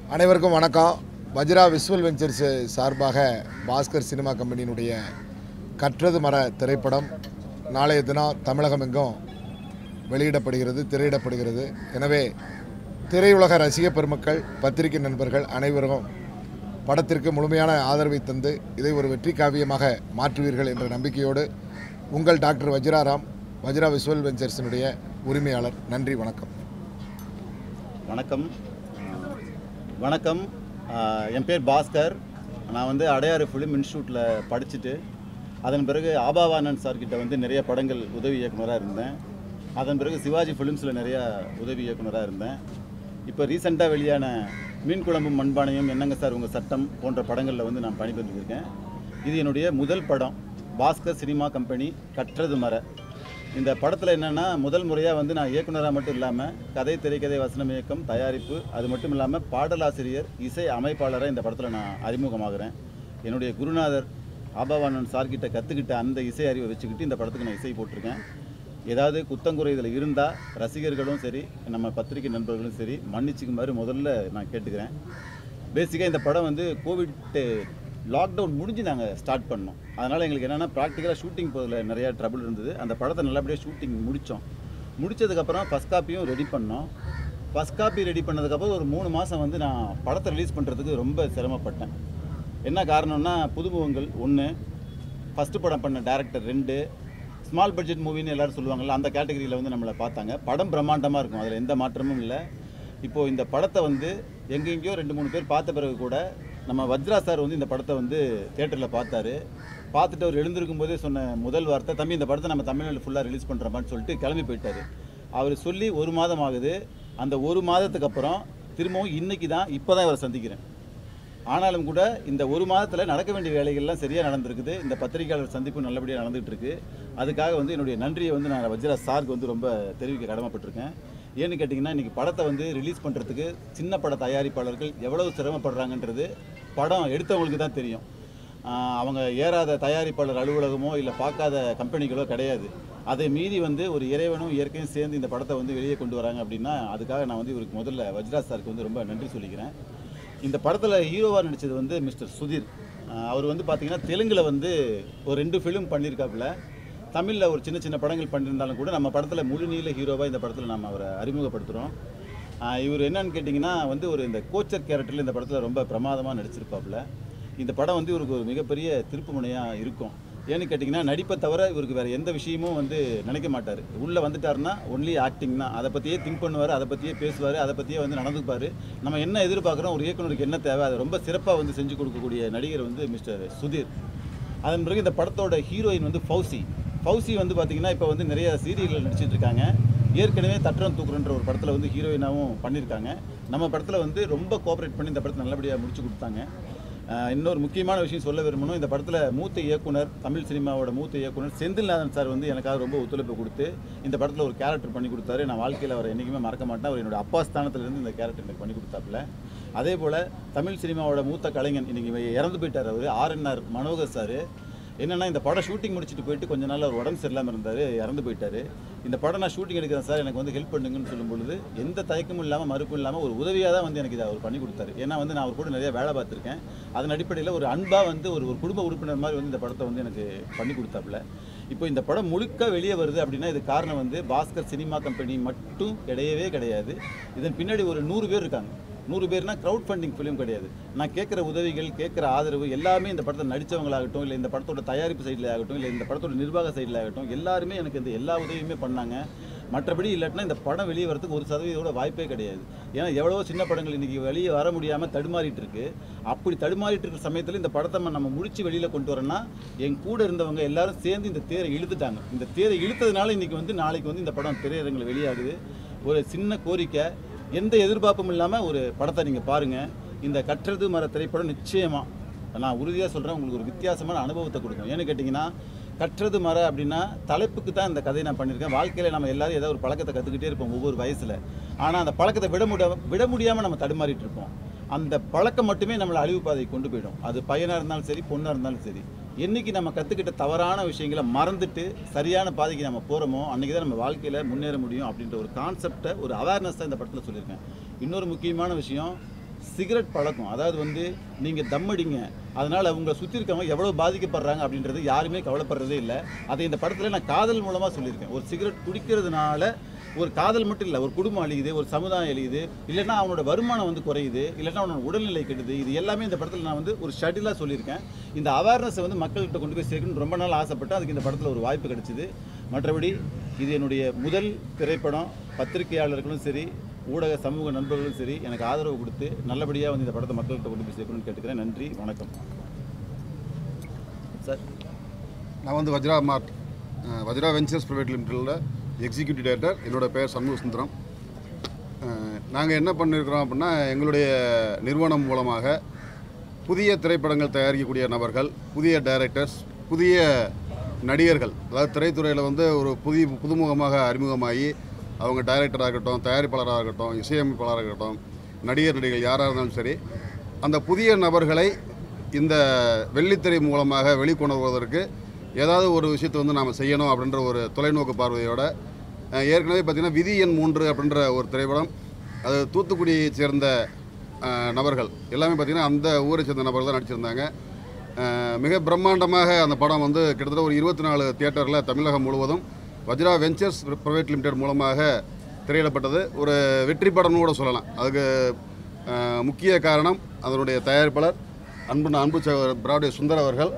அனைவருக்கும் வணக்கம் வஜ்ரா visual ventures சார்பாக பாஸ்கர் சினிமா கம்பெனியினுடைய கற்றது மர திரைப்படம் நாளைய தினம் தமிழகம் எங்கும் வெளியிடப்படுகிறது திரையிடப்படுகிறது எனவே திரையுலக ரசிக பெருமக்கள் பத்திரிகை நண்பர்கள் அனைவரும் படத்திற்கு முழுமையான ஆதரவை தந்து இதை ஒரு வெற்றி காவியமாக மாற்றுவீர்கள் என்ற நம்பிக்கையோடு உங்கள் டாக்டர் வஜ்ராராம் வஜ்ரா விஸ்வல் வெஞ்சர்ஸினுடைய உரிமையாளர் நன்றி வணக்கம் வணக்கம் வணக்கம் ஆஹ் என் பேர் பாஸ்கர் நான் வந்து அடையாறு ஃபிலிம் இன்ஸ்டியூட்டில் படிச்சுட்டு அதன் பிறகு ஆபாவானந்த் சார்கிட்ட வந்து நிறைய படங்கள் உதவி இயக்குனராக இருந்தேன் அதன் பிறகு சிவாஜி ஃபிலிம்ஸில் நிறைய உதவி இயக்குனராக இருந்தேன் இப்போ ரீசெண்டாக வெளியான மீன் குழம்பும் மண்பானையும் என்னங்க சார் உங்கள் சட்டம் போன்ற படங்களில் வந்து நான் பணிபுரிஞ்சிருக்கேன் இது என்னுடைய முதல் படம் பாஸ்கர் சினிமா கம்பெனி கற்றது மர இந்த படத்தில் என்னென்னா முதல் முறையாக வந்து நான் இயக்குனராக மட்டும் இல்லாமல் கதை திரைக்கதை வசனம் இயக்கம் தயாரிப்பு அது மட்டும் இல்லாமல் பாடலாசிரியர் இசை அமைப்பாளராக இந்த படத்தில் நான் அறிமுகமாகிறேன் என்னுடைய குருநாதர் ஆபாவானன் சார்கிட்ட கற்றுக்கிட்ட அந்த இசை அறிவை வச்சுக்கிட்டு இந்த படத்துக்கு நான் இசை போட்டிருக்கேன் ஏதாவது குத்தங்குறை இதில் இருந்தால் ரசிகர்களும் சரி நம்ம பத்திரிகை நண்பர்களும் சரி மன்னிச்சுக்குமாறு முதல்ல நான் கேட்டுக்கிறேன் பேசிக்காக இந்த படம் வந்து கோவிட் லாக்டவுன் முடிஞ்சு நாங்கள் ஸ்டார்ட் பண்ணோம் அதனால் எங்களுக்கு என்னென்னா ப்ராக்டிக்கலாக ஷூட்டிங் போதில் நிறையா ட்ரபிள் இருந்தது அந்த படத்தை நல்லபடியாக ஷூட்டிங் முடித்தோம் முடிச்சதுக்கப்புறம் ஃபஸ்ட் காப்பியும் ரெடி பண்ணோம் ஃபஸ்ட் காப்பி ரெடி பண்ணதுக்கப்புறம் ஒரு மூணு மாதம் வந்து நான் படத்தை ரிலீஸ் பண்ணுறதுக்கு ரொம்ப சிரமப்பட்டேன் என்ன காரணம்னா புதுமுகங்கள் ஒன்று ஃபஸ்ட்டு படம் பண்ண டேரக்டர் ரெண்டு ஸ்மால் பட்ஜெட் மூவின்னு எல்லாரும் சொல்லுவாங்கல்ல அந்த கேட்டகரியில் வந்து நம்மளை பார்த்தாங்க படம் பிரம்மாண்டமாக இருக்கும் அதில் எந்த மாற்றமும் இல்லை இப்போது இந்த படத்தை வந்து எங்கெங்கேயோ ரெண்டு மூணு பேர் பார்த்த பிறகு கூட நம்ம வஜ்ரா சார் வந்து இந்த படத்தை வந்து தேட்டரில் பார்த்தாரு பார்த்துட்டு அவர் எழுந்திருக்கும் போதே சொன்ன முதல் வார்த்தை தம்பி இந்த படத்தை நம்ம தமிழ்நாடு ஃபுல்லாக ரிலீஸ் பண்ணுற மாதிரி சொல்லிட்டு கிளம்பி போயிட்டாரு அவர் சொல்லி ஒரு மாதம் ஆகுது அந்த ஒரு மாதத்துக்கு அப்புறம் திரும்பவும் இன்னைக்கு தான் இப்போ தான் இவரை சந்திக்கிறேன் ஆனாலும் கூட இந்த ஒரு மாதத்தில் நடக்க வேண்டிய வேலைகள்லாம் சரியாக நடந்திருக்குது இந்த பத்திரிகையாளர் சந்திப்பு நல்லபடியாக நடந்துகிட்டு இருக்கு அதுக்காக வந்து என்னுடைய நன்றியை வந்து நான் வஜ்ரா சாருக்கு வந்து ரொம்ப தெரிவிக்க கடமைப்பட்டிருக்கேன் ஏன்னு கேட்டிங்கன்னா இன்றைக்கி படத்தை வந்து ரிலீஸ் பண்ணுறதுக்கு சின்ன பட தயாரிப்பாளர்கள் எவ்வளவு சிரமப்படுறாங்கன்றது படம் எடுத்தவங்களுக்கு தான் தெரியும் ஆஹ் அவங்க ஏறாத தயாரிப்பாளர் அலுவலகமோ இல்லை பார்க்காத கம்பெனிகளோ கிடையாது அதை மீறி வந்து ஒரு இறைவனும் இயற்கையும் சேர்ந்து இந்த படத்தை வந்து வெளியே கொண்டு வராங்க அப்படின்னா அதுக்காக நான் வந்து இவருக்கு முதல்ல வஜ்ரா சாருக்கு வந்து ரொம்ப நன்றி சொல்லிக்கிறேன் இந்த படத்தில் ஹீரோவாக நடித்தது வந்து மிஸ்டர் சுதீர் ஆஹ் அவர் வந்து பார்த்தீங்கன்னா தெலுங்கில் வந்து ஒரு ரெண்டு ஃபிலிம் பண்ணியிருக்காப்புல தமிழில் ஒரு சின்ன சின்ன படங்கள் பண்ணியிருந்தாலும் கூட நம்ம படத்தில் முழு நீள ஹீரோவாக இந்த படத்தில் நம்ம அவரை அறிமுகப்படுத்துகிறோம் இவர் என்னன்னு கேட்டிங்கன்னா வந்து ஒரு இந்த கோச்சர் கேரக்டரில் இந்த படத்தில் ரொம்ப பிரமாதமாக நடிச்சிருப்பாப்புல இந்த படம் வந்து இவருக்கு ஒரு மிகப்பெரிய திருப்பு முனையாக இருக்கும் ஏன்னு கேட்டிங்கன்னா நடிப்பை தவிர இவருக்கு வேறு எந்த விஷயமும் வந்து நினைக்க மாட்டார் உள்ளே வந்துட்டாருன்னா ஒன்லி ஆக்டிங் தான் அதை பற்றியே திங்க் பண்ணுவார் அதை பற்றியே பேசுவார் அதை பற்றியே வந்து நடந்துப்பார் நம்ம என்ன எதிர்பார்க்குறோம் ஒரு இயக்குனருக்கு என்ன தேவை அதை ரொம்ப சிறப்பாக வந்து செஞ்சு கொடுக்கக்கூடிய நடிகர் வந்து மிஸ்டர் சுதீர் அதன் பிறகு இந்த படத்தோட ஹீரோயின் வந்து ஃபௌசி ஃபௌசி வந்து பார்த்தீங்கன்னா இப்போ வந்து நிறைய சீரியல்கள் நடிச்சிட்டு இருக்காங்க ஏற்கனவே தட்டுறம் தூக்குறன்ற ஒரு படத்தில் வந்து ஹீரோயினாகவும் பண்ணியிருக்காங்க நம்ம படத்தில் வந்து ரொம்ப கோஆப்ரேட் பண்ணி இந்த படத்தை நல்லபடியாக முடிச்சு கொடுத்தாங்க ஆஹ் இன்னொரு முக்கியமான விஷயம் சொல்ல விரும்பணும் இந்த படத்தில் மூத்த இயக்குனர் தமிழ் சினிமாவோட மூத்த இயக்குனர் செந்தில்நாதன் சார் வந்து எனக்காக ரொம்ப ஒத்துழைப்பு கொடுத்து இந்த படத்தில் ஒரு கேரக்டர் பண்ணி கொடுத்தாரு நான் வாழ்க்கையில் அவரை என்றைக்குமே மறக்க மாட்டேன் அவர் என்னோட அப்பா ஸ்தானத்துலேருந்து இந்த கேரக்டர் எனக்கு பண்ணி கொடுத்தாப்புல அதே போல் தமிழ் சினிமாவோட மூத்த கலைஞன் இன்னைக்கு இறந்து போயிட்டார் அவர் ஆர்என்ஆர் மனோகர் சார் என்னன்னா இந்த படம் ஷூட்டிங் முடிச்சுட்டு போயிட்டு கொஞ்ச நாள் அவர் உடம்பு சரியில்லாமல் இருந்தார் இறந்து போயிட்டாரு இந்த படம் நான் ஷூட்டிங் எடுக்கிறேன் சார் எனக்கு வந்து ஹெல்ப் பண்ணுங்கன்னு சொல்லும் பொழுது எந்த தயக்கமும் இல்லாமல் மறுப்பும் இல்லாமல் ஒரு உதவியாக தான் வந்து எனக்கு இதை அவர் பண்ணி கொடுத்தாரு ஏன்னா வந்து நான் அவர் கூட நிறைய வேலை பார்த்துருக்கேன் அதன் அடிப்படையில் ஒரு அன்பாக வந்து ஒரு ஒரு குடும்ப உறுப்பினர் மாதிரி வந்து இந்த படத்தை வந்து எனக்கு பண்ணி கொடுத்தாப்புல இப்போ இந்த படம் முழுக்க வெளியே வருது அப்படின்னா இது காரணம் வந்து பாஸ்கர் சினிமா கம்பெனி மட்டும் கிடையவே கிடையாது இதன் பின்னாடி ஒரு நூறு பேர் இருக்காங்க நூறு பேர்னா க்ரௌட் ஃபண்டிங் ஃபிலிம் கிடையாது நான் கேட்குற உதவிகள் கேட்குற ஆதரவு எல்லாமே இந்த படத்தை நடித்தவங்களாகட்டும் இல்லை இந்த படத்தோட தயாரிப்பு சைடில் ஆகட்டும் இல்லை இந்த படத்தோட நிர்வாக சைடில் ஆகட்டும் எல்லாருமே எனக்கு இந்த எல்லா உதவியுமே பண்ணாங்க மற்றபடி இல்லாட்டினா இந்த படம் வெளியே வரதுக்கு ஒரு சதவீதோட வாய்ப்பே கிடையாது ஏன்னா எவ்வளவோ சின்ன படங்கள் இன்றைக்கி வெளியே வர முடியாமல் தடுமாறிட்டு இருக்கு அப்படி தடுமாறிட்டு இருக்கிற சமயத்தில் இந்த படத்தை நம்ம முடிச்சு வெளியில் கொண்டு வரேன்னா என் கூட இருந்தவங்க எல்லாரும் சேர்ந்து இந்த தேரை இழுத்துட்டாங்க இந்த தேரை இழுத்ததுனால இன்றைக்கி வந்து நாளைக்கு வந்து இந்த படம் திரையரங்கில் வெளியாகுது ஒரு சின்ன கோரிக்கை எந்த எதிர்பார்ப்பும் இல்லாமல் ஒரு படத்தை நீங்கள் பாருங்கள் இந்த கற்றது மர திரைப்படம் நிச்சயமாக நான் உறுதியாக சொல்கிறேன் உங்களுக்கு ஒரு வித்தியாசமான அனுபவத்தை கொடுக்கும் ஏன்னு கேட்டிங்கன்னா கற்றது மர அப்படின்னா தலைப்புக்கு தான் இந்த கதையை நான் பண்ணியிருக்கேன் வாழ்க்கையில் நம்ம எல்லாரும் ஏதோ ஒரு பழக்கத்தை கற்றுக்கிட்டே இருப்போம் ஒவ்வொரு வயசில் ஆனால் அந்த பழக்கத்தை விட முடியாம விட முடியாமல் நம்ம தடுமாறிட்டு இருப்போம் அந்த பழக்கம் மட்டுமே நம்மளை அழிவு பாதைக்கு கொண்டு போயிடும் அது பையனாக இருந்தாலும் சரி பொண்ணாக இருந்தாலும் சரி என்னைக்கு நம்ம கற்றுக்கிட்ட தவறான விஷயங்களை மறந்துட்டு சரியான பாதைக்கு நம்ம போகிறோமோ அன்றைக்கி தான் நம்ம வாழ்க்கையில் முன்னேற முடியும் அப்படின்ற ஒரு கான்செப்டை ஒரு அவேர்னஸ் தான் இந்த படத்தில் சொல்லியிருக்கேன் இன்னொரு முக்கியமான விஷயம் சிகரெட் பழக்கம் அதாவது வந்து நீங்கள் தம் அடிங்க அதனால் உங்களை சுற்றி இருக்கவங்க எவ்வளோ பாதிக்கப்படுறாங்க அப்படின்றது யாருமே கவலைப்படுறதே இல்லை அதை இந்த படத்தில் நான் காதல் மூலமாக சொல்லியிருக்கேன் ஒரு சிகரெட் குடிக்கிறதுனால ஒரு காதல் மட்டும் இல்லை ஒரு குடும்பம் அழியுது ஒரு சமுதாயம் அழியுது இல்லைன்னா அவனோட வருமானம் வந்து குறையுது இல்லைன்னா அவனோட உடல்நிலை கெடுது இது எல்லாமே இந்த படத்தில் நான் வந்து ஒரு ஷட்டிலாக சொல்லியிருக்கேன் இந்த அவேர்னஸை வந்து மக்கள்கிட்ட கொண்டு போய் சேர்க்கணும்னு ரொம்ப நாள் ஆசைப்பட்டு அதுக்கு இந்த படத்தில் ஒரு வாய்ப்பு கிடைச்சிது மற்றபடி இது என்னுடைய முதல் திரைப்படம் பத்திரிகையாளர்களும் சரி ஊடக சமூக நண்பர்களும் சரி எனக்கு ஆதரவு கொடுத்து நல்லபடியாக வந்து இந்த படத்தை மக்கள்கிட்ட கொண்டு போய் சேர்க்கணும்னு கேட்டுக்கிறேன் நன்றி வணக்கம் சார் நான் வந்து வஜ்ரா மார்ட் அஹ், வஜ்ரா வெஞ்சர்ஸ் ப்ரைவேட் லிமிடெடில் எக்ஸிக்யூட்டிவ் டைரக்டர் என்னோட பேர் சண்முக சுந்தரம் நாங்கள் என்ன பண்ணியிருக்கிறோம் அப்படின்னா எங்களுடைய நிறுவனம் மூலமாக புதிய திரைப்படங்கள் தயாரிக்கக்கூடிய நபர்கள் புதிய டைரக்டர்ஸ் புதிய நடிகர்கள் அதாவது திரைத்துறையில் வந்து ஒரு புதிய புதுமுகமாக அறிமுகமாகி அவங்க டைரக்டராக இருக்கட்டும் தயாரிப்பாளராக இருக்கட்டும் இசையமைப்பாளராக இருக்கட்டும் நடிகர் நடிகைகள் யாராக இருந்தாலும் சரி அந்த புதிய நபர்களை இந்த வெள்ளித்திரை மூலமாக வெளிக்கொணர்வதற்கு ஏதாவது ஒரு விஷயத்தை வந்து நாம் செய்யணும் அப்படின்ற ஒரு தொலைநோக்கு பார்வையோட அஹ், ஏற்கனவே பார்த்திங்கன்னா விதி எண் மூன்று அப்படின்ற ஒரு திரைப்படம் அது தூத்துக்குடியை சேர்ந்த அஹ், நபர்கள் எல்லாமே பார்த்திங்கன்னா அந்த ஊரை சேர்ந்த நபர்கள் தான் நடிச்சிருந்தாங்க அஹ், மிக பிரம்மாண்டமாக அந்த படம் வந்து கிட்டத்தட்ட ஒரு இருபத்தி நாலு தியேட்டரில் தமிழகம் முழுவதும் வஜ்ரா வெஞ்சர்ஸ் பிரைவேட் லிமிடெட் மூலமாக திரையிடப்பட்டது ஒரு வெற்றி படம்னு கூட சொல்லலாம் அதுக்கு அஹ், முக்கிய காரணம் அதனுடைய தயாரிப்பாளர் அன்பு அன்பு சகோதரர் பிராடே சுந்தர் அவர்கள்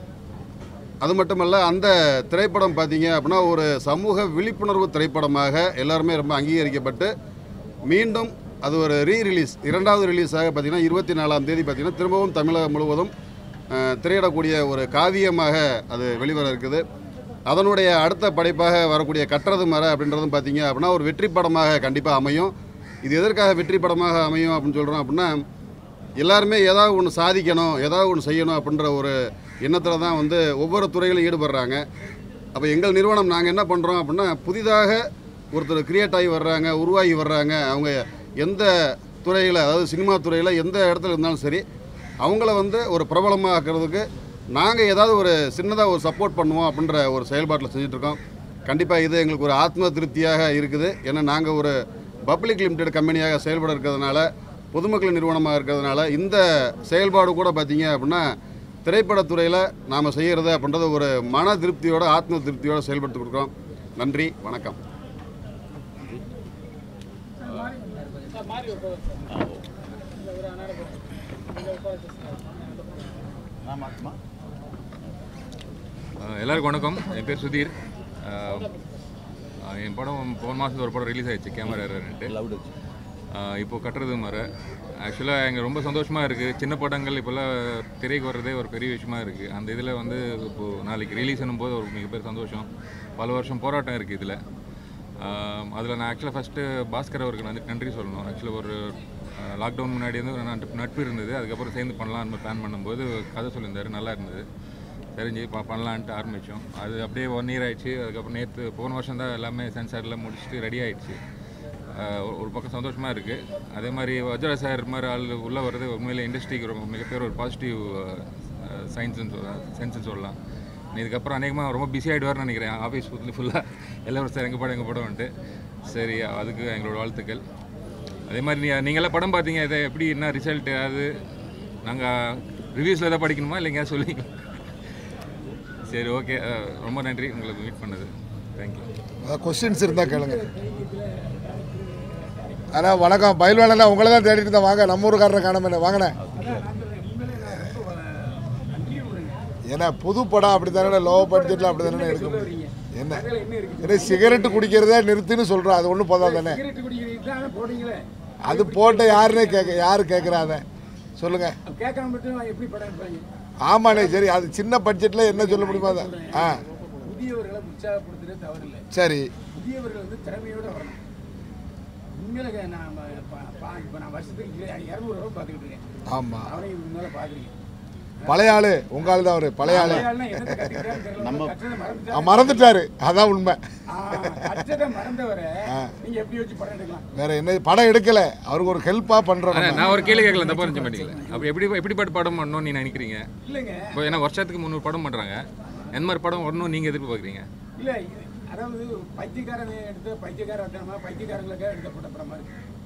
அது மட்டுமல்ல அந்த திரைப்படம் பார்த்தீங்க அப்படின்னா ஒரு சமூக விழிப்புணர்வு திரைப்படமாக எல்லாருமே ரொம்ப அங்கீகரிக்கப்பட்டு மீண்டும் அது ஒரு ரீ ரிலீஸ் இரண்டாவது ரிலீஸாக பார்த்தீங்கன்னா இருபத்தி நாலாம் தேதி பார்த்தீங்கன்னா திரும்பவும் தமிழகம் முழுவதும் அஹ், திரையிடக்கூடிய ஒரு காவியமாக அது வெளிவர இருக்குது அதனுடைய அடுத்த படைப்பாக வரக்கூடிய கட்டுறது மர அப்படின்றதும் பார்த்தீங்க அப்படின்னா ஒரு வெற்றி படமாக கண்டிப்பாக அமையும் இது எதற்காக வெற்றி படமாக அமையும் அப்படின்னு சொல்கிறோம் அப்படின்னா எல்லாருமே ஏதாவது ஒன்று சாதிக்கணும் ஏதாவது ஒன்று செய்யணும் அப்படின்ற ஒரு எண்ணத்தில் தான் வந்து ஒவ்வொரு துறையிலும் ஈடுபடுறாங்க அப்போ எங்கள் நிறுவனம் நாங்கள் என்ன பண்ணுறோம் அப்படின்னா புதிதாக ஒருத்தர் கிரியேட் ஆகி வர்றாங்க உருவாகி வர்றாங்க அவங்க எந்த துறையில் அதாவது சினிமா துறையில் எந்த இடத்துல இருந்தாலும் சரி அவங்கள வந்து ஒரு பிரபலமாக்குறதுக்கு நாங்கள் ஏதாவது ஒரு சின்னதாக ஒரு சப்போர்ட் பண்ணுவோம் அப்படின்ற ஒரு செயல்பாட்டில் செஞ்சிட்ருக்கோம் கண்டிப்பாக இது எங்களுக்கு ஒரு ஆத்ம திருப்தியாக இருக்குது ஏன்னா நாங்கள் ஒரு பப்ளிக் லிமிடெட் கம்பெனியாக செயல்பட இருக்கிறதுனால பொதுமக்கள் நிறுவனமாக இருக்கிறதுனால இந்த செயல்பாடு கூட பார்த்தீங்க அப்படின்னா திரைப்படத்துறையில் நாம் செய்கிறது அப்படின்றது ஒரு மன திருப்தியோட ஆத்ம திருப்தியோட செயல்படுத்தி கொடுக்குறோம் நன்றி வணக்கம் நான் மாட்டுமா அஹ் எல்லாருக்கும் வணக்கம் என் பேர் சுதீர் அஹ் அஹ் என் படம் போன மாதம் ஒரு படம் ரிலீஸ் ஆயிடுச்சு கேமரா எரர்ன்ட்டு லவுட் வச்சு இப்போ கட்டுறது மர ஆக்சுவலாக எங்கள் ரொம்ப சந்தோஷமாக இருக்குது சின்ன படங்கள் இப்போல்லாம் திரைக்கு வர்றதே ஒரு பெரிய விஷயமா இருக்குது அந்த இதில் வந்து இப்போது நாளைக்கு ரிலீஸ் போது ஒரு மிகப்பெரிய சந்தோஷம் பல வருஷம் போராட்டம் இருக்குது இதில் அதில் நான் ஆக்சுவலாக ஃபஸ்ட்டு பாஸ்கர் அவருக்கு வந்து நன்றி சொல்லணும் ஆக்சுவலாக ஒரு லாக்டவுன் முன்னாடி வந்து ஒரு நட்பு நட்பு இருந்தது அதுக்கப்புறம் சேர்ந்து பண்ணலாம்னு பிளான் பண்ணும்போது கதை சொல்லியிருந்தாரு நல்லா இருந்தது தெரிஞ்சு ப பண்ணலான்ட்டு ஆரம்பித்தோம் அது அப்படியே ஒன் இயர் ஆயிடுச்சு அதுக்கப்புறம் நேற்று போன வருஷம் தான் எல்லாமே சென்சாரில் முடிச்சுட்டு ரெடி ஆயிடுச்சு ஆஹ் ஒரு- ஒரு பக்கம் சந்தோஷமாக இருக்குது அதே மாதிரி வஜ்ரா சார் மாதிரி ஆள் உள்ளே வர்றது உண்மையிலே இண்டஸ்ட்ரிக்கு ரொம்ப மிகப்பெரிய ஒரு பாசிட்டிவ் சயின்ஸ்னு சொல்லலாம் சென்ஸ்னு சொல்லலாம் இதுக்கப்புறம் அநேகமாக ரொம்ப பிஸி ஆகிடுவார்னு நினைக்கிறேன் ஆஃபீஸ் ஃபுல்லாக எல்லாரும் சார் எங்கள் படம் எங்கள் படம் வந்துட்டு சரி அதுக்கு எங்களோட வாழ்த்துக்கள் அதே மாதிரி நீ நீங்களாம் படம் பார்த்தீங்க இதை எப்படி என்ன ரிசல்ட் அது நாங்கள் ரிவ்யூஸில் எதாவது படிக்கணுமா இல்லை எங்கேயாவது சொல்லி சரி ஓகே ரொம்ப நன்றி உங்களுக்கு மீட் பண்ணது தேங்க்யூ கொஸ்டின்ஸ் இருந்தால் கேளுங்க ஆனால் வணக்கம் பயில்வானண்ணா உங்களை தான் தேடிட்டு இருந்தேன் வாங்க நம்ம ஊருக்காரரை காணாம வாங்கினேன் ஏன்னா புது படம் அப்படி தானே லோ பட்ஜெட்டில் அப்படி தானே எடுக்க முடியும் என்ன ஏன்னா சிகரெட்டு குடிக்கிறதே நிறுத்துன்னு சொல்கிறோம் அது ஒன்றும் போதா தானே சிகரெட் குடிக்கிறதுக்கு தான் போடுறீங்களே அது போட்ட யாருன்னே கேட்க யார் கேட்குறா அதை சொல்லுங்கள் கேட்காம மட்டும் எப்படி படம் எடுப்பாங்க ஆமாண்ணே சரி அது சின்ன பட்ஜெட்டில் என்ன சொல்ல முடியுமா அதை ஆ புதியவர்களை உற்சாகப்படுத்துறது தவறில்லை சரி புதியவர்கள் வந்து திறமையோட வரணும் உண்மையில நான் இப்போ நான் வருஷத்துக்கு இரநூறு ரூபா பார்த்துக்கிட்டு இருக்கேன் ஆமாம் அவனையும் இதுக்கு மேலே பார்க்குறீங்க பழைய ஆளு உங்க ஆள் தான் அவரு பழைய ஆளு என்னத்தை கற்றுக்கிட்டான்னு தெரியல கற்றதை மறந்துட்டா ஆ, மறந்துட்டாரு அதான் உண்மை கற்றதை மறந்தவரை நீங்கள் எப்படி வச்சு படம் எடுக்கலாம் வேற என்ன படம் எடுக்கல அவருக்கு ஒரு ஹெல்ப்பா பண்றோம் அண்ணா, நான் ஒரு கேள்வி கேட்கல தப்பா இருந்துச்சு மாட்டீங்களா அப்போ எப்படி எப்படிப்பட்ட படம் பண்ணணும்னு நீ நினைக்கிறீங்க இல்லைங்க இப்போ ஏன்னா வருஷத்துக்கு முந்நூறு படம் பண்ணுறாங்க எந்த மாதிரி படம் வரணும் நீங்கள் எதிர்பார்க்குறீங்க இல்லை இது அதாவது பைத்தியக்காரன் எடுத்த பைத்தியக்கார அத்தனமா பைத்தியக்காரங்களுக்காக எடுக்கப்பட்ட படமா இருக்கு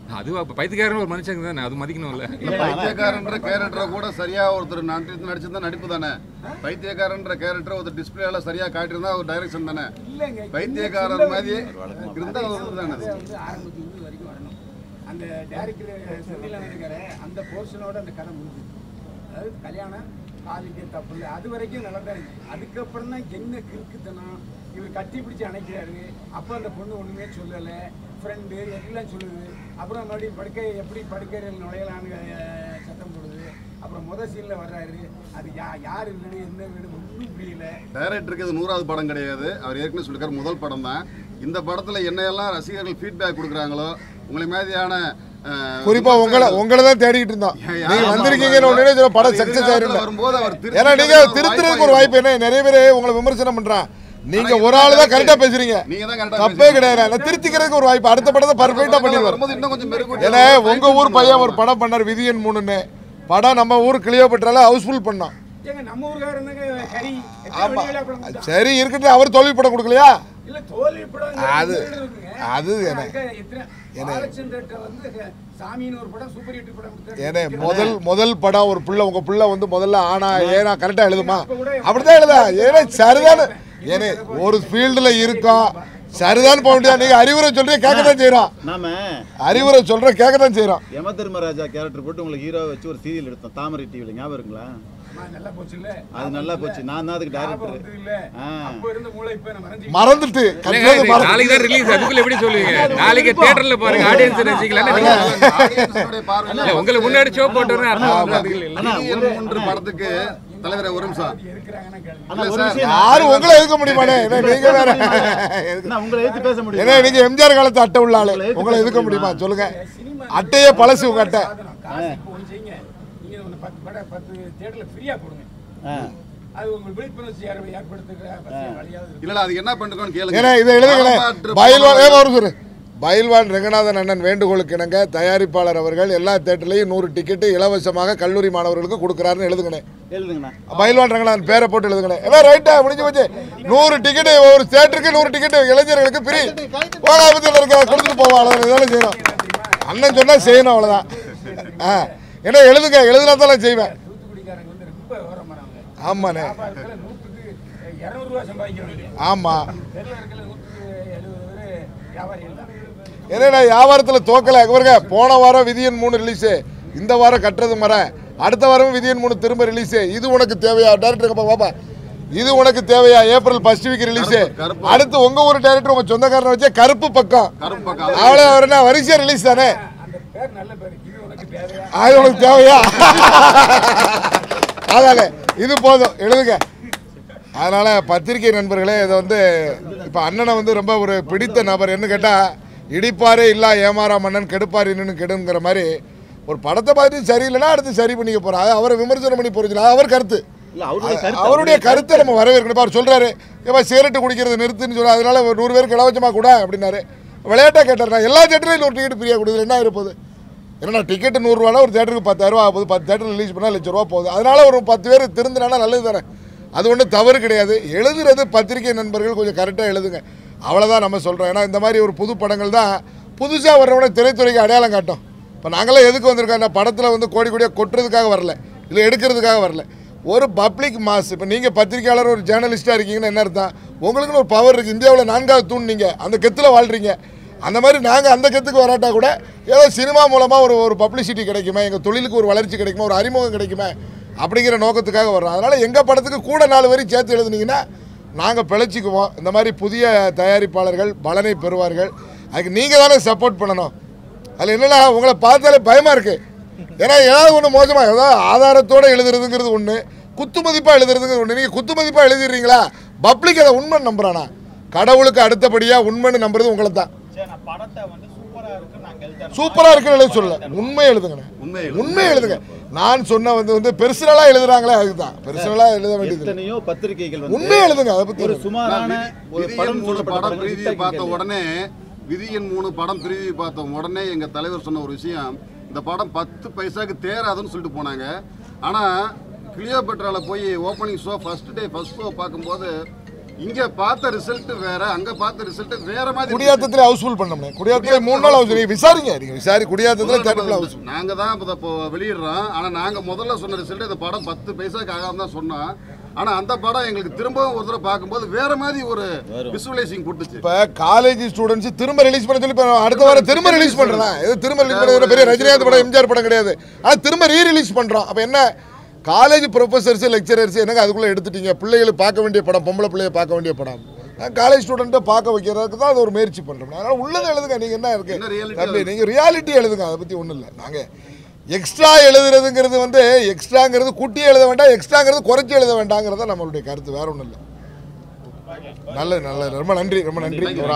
அது அப்ப பைத்தியக்காரன் ஒரு மனுஷங்க தானே அது மதிக்கணும்ல இல்ல, பைத்தியக்காரன்ற கேரக்டரை கூட சரியா ஒருத்தர் நடிச்சு நடிச்சிருந்தா நடிப்பு தானே பைத்தியக்காரன்ற கேரக்டர் ஒருத்தர் டிஸ்பிளேல சரியா காட்டியிருந்தா ஒரு டைரக்ஷன் தானே இல்லைங்க பைத்தியக்காரர் மாதிரி இருந்தா ஒரு தானே அது வந்து ஆரம்பத்துல இருந்து வரைக்கும் வரணும் அந்த டேரக்டர் சென்னையில் இருக்காரு அந்த போர்ஷனோட அந்த கதை முடிஞ்சுது அதாவது கல்யாணம் காலிக்கு தப்பு இல்லை அது வரைக்கும் நல்லா தான் இருந்துச்சு அதுக்கப்புறம் தான் என்ன கிறுக்குத்தனம் இவர் கட்டி பிடிச்சி அணைக்கிறாரு அப்போ அந்த பொண்ணு ஒன்றுமே சொல்லலை ஃப்ரெண்டு எல்லாம் சொல்லுது அப்புறம் மறுபடியும் படுக்கை எப்படி படுக்கையில் நுழையலான்னு அஹ், சத்தம் போடுது அப்புறம் முத சீனில் வர்றாரு அது யா யார் வீடு என்ன வீடு ஒன்றும் புரியல டைரக்டருக்கு இது நூறாவது படம் கிடையாது அவர் ஏற்கனவே சொல்லியிருக்காரு முதல் படம் தான் இந்த படத்துல என்னையெல்லாம் ரசிகர்கள் ஃபீட்பேக் கொடுக்குறாங்களோ உங்களை மாதிரியான அஹ், குறிப்பா உங்களை உங்களை தான் தேடிக்கிட்டு இருந்தோம் யா- நீங்க ஆமா, வந்திருக்கீங்கன்னு ஆமா. உடனே சொல்ல படம் அது சக்சஸ் எதிர்காலத்துல ஆயிரும் வரும்போது அவர் ஏன்னா நீங்க திருத்துறதுக்கு திருத்துறதுக்கு ஒரு வாய்ப்பு என்ன நிறைய பேர் உங்களை விமர்சனம் பண்றான் நீங்க ஒரு ஆளு தான் கரெக்டா பேசுறீங்க நீங்க தான் கரெக்டா தப்பே கிடையாது நான் திருத்திக்கிறதுக்கு ஒரு வாய்ப்பு அடுத்த படத்தை பர்ஃபெக்டா பண்ணிடுவார் வரும்போது இன்னும் கொஞ்சம் மெருகூட்டி ஏன்னா உங்க ஊர் பையன் ஒரு படம் பண்ணார் விதியன் மூணுன்னு படம் நம்ம ஊர் கிளியோபெட்ரால ஹவுஸ்ஃபுல் பண்ணோம் ஏங்க நம்ம ஊருக்காரனுங்க கறி எத்தனை ஆமா வெளி விழா படம் கொடுத்தா? சரி இருக்கட்டும் அவர் தோல்வி படம் கொடுக்கலையா இல்ல தோல்வி படம் அது- இருக்குங்க. அது என்ன? அதுக்கு எத்தனை பாலச்சந்திரன்ட்ட வந்து சாமின்னு ஒரு படம் சூப்பர் ஹிட் படம் கொடுத்தாரு. ஏன்னா முதல் முதல் படம் ஒரு புள்ள உங்க புள்ள வந்து முதல்ல ஆனா ஏனா கரெக்டா எழுதுமா அப்படிதான் எழுதா ஏன்னா சரிதானே ஏன்னா ஒரு ஃபீல்டுல இருக்கோம் சரிதான் போக முடியாது நீங்க அறிவுரை சொல்றீங்க கேட்க தான் செய்யறோம் நாம அறிவுரை சொல்ற கேட்க தான் செய்யறோம் யம தர்மராஜா கேரக்டர் போட்டு உங்களுக்கு ஹீரோ வச்சு ஒரு சீரியல் எடுத்தோம் தாமரை டிவியில் ஞாபகம் இருக்குங்களா அம்மா, நல்லா போச்சு இல்ல அது நல்லா போச்சு நான் தான் அதுக்கு ஞாபகம் டேரக்டர் வந்தது இல்ல ஆ. அப்ப இருந்த மூளை இப்ப நான் மறைஞ்சு மறந்துட்டு கற்றது மறந்து நாளைக்கு தான் ரிலீஸ் அதுக்குள்ள எப்படி சொல்லுவீங்க நாளைக்கு தியேட்டர்ல பாருங்க ஆடியன்ஸ் ரசிக்கலாம் ஆடியன்ஸோட பார்வையில இல்ல உங்களுக்கு முன்னாடி ஷோ போட்டோன்னு அர்த்தம் வந்து அதுக்கு இல்ல ஆனா விதியன் மூன்று படத்துக்கு தலைவரை ஒரு நிமிஷம் இருக்கிறாங்கன்னா கேளுங்க. ஆனா ஒரு விஷயம் யாரும் உங்களை எதுக்க முடியுமானே என்ன நீங்க வேற நான் உங்களை எடுத்து பேச முடியும் ஏன்னா நீங்க எம்ஜிஆர் காலத்து அட்டை உள்ள ஆளு உங்களை எதுக்க முடியுமா சொல்லுங்க சினிமா அட்டையே பழசு உங்க அட்டை சாதனம். காசு இப்போ ஒண்ணு செய்யுங்க நீங்க ஒண்ணு பத்து படம் பத்து தியேட்டர்ல ஃப்ரீயா கொடுங்க ஆ. அது உங்கள் விழிப்புணர்ச்சி ஏற்ப- ஏற்படுத்துகிற வசதியா வழியாவது இருக்கு. இல்ல அது என்ன பண்ணிருக்கோம்னு கேளுங்க ஏன்னா இதை எழுதுங்களேன் பாராட்டு பயில்வான் ஏன் ஒரு சொல்லு பயில்வான் ரங்கநாதன் அண்ணன் வேண்டுகோளுக்கு இணங்க தயாரிப்பாளர் அவர்கள் எல்லா தேட்டர்லையும் நூறு டிக்கெட்டு இலவசமாக கல்லூரி மாணவர்களுக்கு கொடுக்குறாருன்னு எழுதுங்கண்ணே எழுதுங்கண்ணா பயில்வான் ரங்கநாதன் பேரை போட்டு எழுதுங்கண்ணே எல்லாம் ரைட்டா முடிஞ்சு போச்சு நூறு டிக்கெட்டு ஒரு தேட்டருக்கு நூறு டிக்கெட்டு இளைஞர்களுக்கு பிரி ஓகாபத்தில் இருக்க கொடுத்துட்டு போவோம் அவ்வளோதான் இதெல்லாம் செய்யணும் அண்ணன் சொன்னால் செய்யணும் அவ்வளோதான் ஆ ஏன்னா எழுதுங்க எழுதுனா தான் நான் செய்வேன் தூத்துக்குடிக்காரங்க வந்து ரொம்ப விவரமானவங்க ஆமாண்ணே வியாபாரத்துல நூற்றுக்கு இருநூறு ரூபா சம்பாதிக்கிறவங்க ஆமாம் தெருவில் இருக்கிற நூற்றுக்கு எழுபது பேர் வியாபாரிகள் தான் ஏன்னா வியாபாரத்தில் தோக்கலை பாருங்க போன வாரம் விதியன் மூணு ரிலீஸு இந்த வாரம் கட்டுறது மர அடுத்த வாரம் விதியன் மூணு திரும்ப ரிலீஸு இது உனக்கு தேவையா டேரக்டர் பாப்பா இது உனக்கு தேவையா ஏப்ரல் ஃபர்ஸ்ட் வீக் ரிலீஸு கருப்பு. அடுத்து உங்க ஊர் டேரக்டர் உங்க சொந்தக்காரனை வச்சே கருப்பு பக்கம் கருப்பு பக்கம் அவ்வளோ அவர் என்ன வரிசையா ரிலீஸ் தானே அந்த பேர் நல்ல பேர் இது உனக்கு தேவையா அது உனக்கு தேவையா அதானே இது போதும் எழுதுங்க அதனால பத்திரிகை நண்பர்களே இதை வந்து இப்போ அண்ணனை வந்து ரொம்ப ஒரு பிடித்த நபர் என்ன கேட்டால் இடிப்பாரே இல்லா ஏமாறா மன்னன் கெடுப்பார் இன்னும் கெடுங்கிற மாதிரி ஒரு படத்தை பார்த்து சரியில்லைன்னா அடுத்து சரி பண்ணிக்க போகிறோம் அது அவரை விமர்சனம் பண்ணி போகிறது அவர் கருத்து இல்ல அவருடைய கருத்து அவருடைய கருத்தை நம்ம வரவேற்கணும் இப்ப அவர் சொல்றாரு ஏப்பா சிகரெட்டு குடிக்கிறது நிறுத்துன்னு சொல்ல அதனால ஒரு நூறு பேருக்கு இலவசமாக கூட அப்படின்னாரு விளையாட்டாக கேட்டார் நான் எல்லா தேட்டர்லையும் ஒரு டிக்கெட் ஃப்ரீயாக கொடுக்குது என்ன இருப்போது ஏன்னா டிக்கெட் நூறுரூவானா ஒரு தேட்டருக்கு பத்தாயிரரூவா ஆகுது பத்து தேட்டர் ரிலீஸ் பண்ணால் லட்ச ரூபா போகுது அதனால ஒரு பத்து பேர் திருந்தினா நல்லது தானே அது ஒன்றும் தவறு கிடையாது எழுதுறது பத்திரிகை நண்பர்கள் கொஞ்சம் கரெக்டாக எழுதுங்க அவ்வளோதான் நம்ம சொல்கிறோம் ஏன்னா இந்த மாதிரி ஒரு புது படங்கள் தான் புதுசாக வர்றவன திரைத்துறைக்கு அடையாளம் காட்டும் இப்போ நாங்களாம் எதுக்கு வந்திருக்கோம் இந்த படத்தில் வந்து கோடி கோடியாக கொட்டுறதுக்காக வரல இல்லை எடுக்கிறதுக்காக வரல ஒரு பப்ளிக் மாஸ் இப்போ நீங்கள் பத்திரிக்கையாளர் ஒரு ஜேர்னலிஸ்ட்டாக இருக்கீங்கன்னு என்ன அர்த்தம் உங்களுக்குன்னு ஒரு பவர் இருக்குது இந்தியாவில் நான்காவது தூண் நீங்கள் அந்த கெத்தில் வாழ்கிறீங்க அந்த மாதிரி நாங்கள் அந்த கெத்துக்கு வராட்டா கூட ஏதோ சினிமா மூலமாக ஒரு ஒரு பப்ளிசிட்டி கிடைக்குமே எங்கள் தொழிலுக்கு ஒரு வளர்ச்சி கிடைக்குமா ஒரு அறிமுகம் கிடைக்குமே அப்படிங்கிற நோக்கத்துக்காக வர்றோம் அதனால் எங்கள் படத்துக்கு கூட நாலு வரி சேர்த்து எழுதுனீங்கன்னா நாங்கள் பிழைச்சிக்குவோம் இந்த மாதிரி புதிய தயாரிப்பாளர்கள் பலனை பெறுவார்கள் அதுக்கு நீங்கள் தானே சப்போர்ட் பண்ணணும் அதில் என்னன்னா உங்களை பார்த்தாலே பயமாக இருக்குது ஏன்னா ஏதாவது ஒன்று மோசமாக ஏதாவது ஆதாரத்தோடு எழுதுறதுங்கிறது ஒன்று குத்து மதிப்பாக எழுதுறதுங்கிறது ஒன்று நீங்கள் குத்து மதிப்பாக எழுதிடுறீங்களா பப்ளிக் அதை உண்மை நம்புறானா கடவுளுக்கு அடுத்தபடியாக உண்மைன்னு நம்புறது உங்களை தான் சூப்பராக இருக்குன்னு எழுத சொல்ல உண்மை எழுதுங்கண்ணே உண்மை உண்மை எழுதுங்க நான் சொன்ன வந்து வந்து பெர்சனலாக எழுதுறாங்களே அதுதான் பெர்சனலாக எழுத வேண்டியது இல்லை. எத்தனையோ பத்திரிகைகள் வந்து உண்மை எழுதுங்க அதை பற்றி ஒரு சுமாரான ஒரு விதியன் படம் மூணு சொல்லப்பட்ட படம் படங்கள் பிரீதி hit ஆக்கி பார்த்த கேளு. உடனே விதியன் மூணு படம் பிரீதி பார்த்த உடனே எங்க தலைவர் சொன்ன ஒரு விஷயம் இந்த படம் பத்து பைசாக்கு தேராதுன்னு சொல்லிட்டு போனாங்க ஆனா கிளியோபெட்ரால போய் opening show first day first show பார்க்கும்போது இங்க பார்த்த ரிசல்ட் வேற அங்க பார்த்த ரிசல்ட் வேற மாதிரி குடியாத்தத்தில் ஹவுஸ்ஃபுல் பண்ணோம்னே குடியாத்தத்தில் மூணு நாள் ஹவுஸ் நீங்க விசாரிங்க நீங்க விசாரி குடியாத்தத்தில் தேட்டரில் ஹவுஸ் நாங்க தான் இப்போ இப்போ வெளியிடுறோம் ஆனா நாங்க முதல்ல சொன்ன ரிசல்ட் இந்த படம் பத்து பைசாக்கு ஆகாம தான் சொன்னோம் ஆனா அந்த படம் எங்களுக்கு திரும்பவும் ஒரு தடவை பார்க்கும்போது வேற மாதிரி ஒரு விசுவலைசிங் கொடுத்துச்சு இப்போ காலேஜ் ஸ்டூடெண்ட்ஸ் திரும்ப ரிலீஸ் பண்ண சொல்லி இப்போ அடுத்த வாரம் திரும்ப ரிலீஸ் பண்ணுறதா இது திரும்ப ரிலீஸ் பண்ணுறது பெரிய ரஜினிகாந்த் படம் எம்ஜிஆர் படம் கிடையாது ஆனால் திரும்ப ரீ ரிலீஸ் பண்ணுறோம் அப்போ என்ன காலேஜ் ப்ரொஃபசர்ஸ் லெக்சரர்ஸ் என்னங்க அதுக்குள்ளே எடுத்துட்டீங்க பிள்ளைகளை பார்க்க வேண்டிய படம் பொம்பளை பிள்ளைய பார்க்க வேண்டிய படம் காலேஜ் ஸ்டூடெண்ட்டை பார்க்க வைக்கிறதுக்கு தான் அது ஒரு முயற்சி பண்ணுறோம் அதனால் உள்ளதை எழுதுங்க நீங்கள் என்ன இருக்கு என்ன reality தம்பி நீங்கள் ரியாலிட்டி எழுதுங்க அதை பற்றி ஒன்றும் இல்லை நாங்கள் எக்ஸ்ட்ரா எழுதுறதுங்கிறது வந்து எக்ஸ்ட்ராங்கிறது கூட்டி எழுத வேண்டாம் எக்ஸ்ட்ராங்கிறது குறைச்சி எழுத வேண்டாங்கிறத நம்மளுடைய கருத்து வேற ஒன்றும் இல்லை நல்லது நல்லது ரொம்ப நன்றி ரொம்ப நன்றி